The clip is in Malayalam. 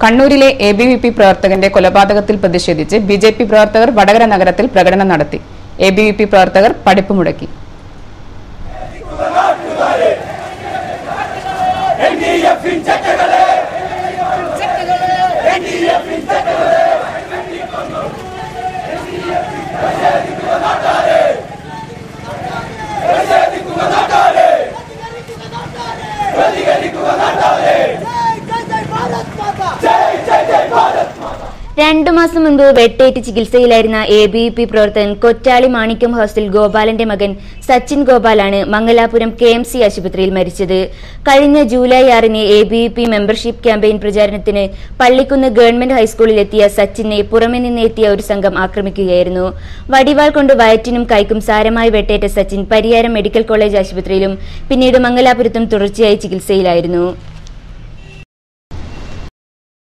കണ്ണൂരിലെ എ ബി വി പി പ്രവർത്തകന്റെ കൊലപാതകത്തിൽ പ്രതിഷേധിച്ച് ബി ജെ പി പ്രവർത്തകർ വടകര നഗരത്തിൽ പ്രകടനം നടത്തി എ ബി വി പി പ്രവർത്തകർ പഠിപ്പ് മുടക്കി രണ്ടു മാസം മുൻപ് വെട്ടേറ്റ് ചികിത്സയിലായിരുന്ന എ ബി വി പി പ്രവർത്തകൻ കൊറ്റാളി മാണിക്യം ഹോസ്റ്റൽ ഗോപാലന്റെ മകൻ സച്ചിൻ ഗോപാലാണ് മംഗലാപുരം കെ എം സി ആശുപത്രിയിൽ മരിച്ചത് കഴിഞ്ഞ ജൂലൈ ആറിന് A B V P membership campaign പ്രചാരണത്തിന് പള്ളിക്കുന്ന് ഗവൺമെന്റ് ഹൈസ്കൂളിലെത്തിയ സച്ചിനെ പുറമെ നിന്ന് എത്തിയ ഒരു സംഘം ആക്രമിക്കുകയായിരുന്നു വടിവാൾ കൊണ്ട് വയറ്റിനും കൈക്കും സാരമായി വെട്ടേറ്റ സച്ചിൻ പരിയാരം മെഡിക്കൽ കോളേജ് ആശുപത്രിയിലും പിന്നീട് മംഗലാപുരത്തും തുടർച്ചയായി ചികിത്സയിലായിരുന്നു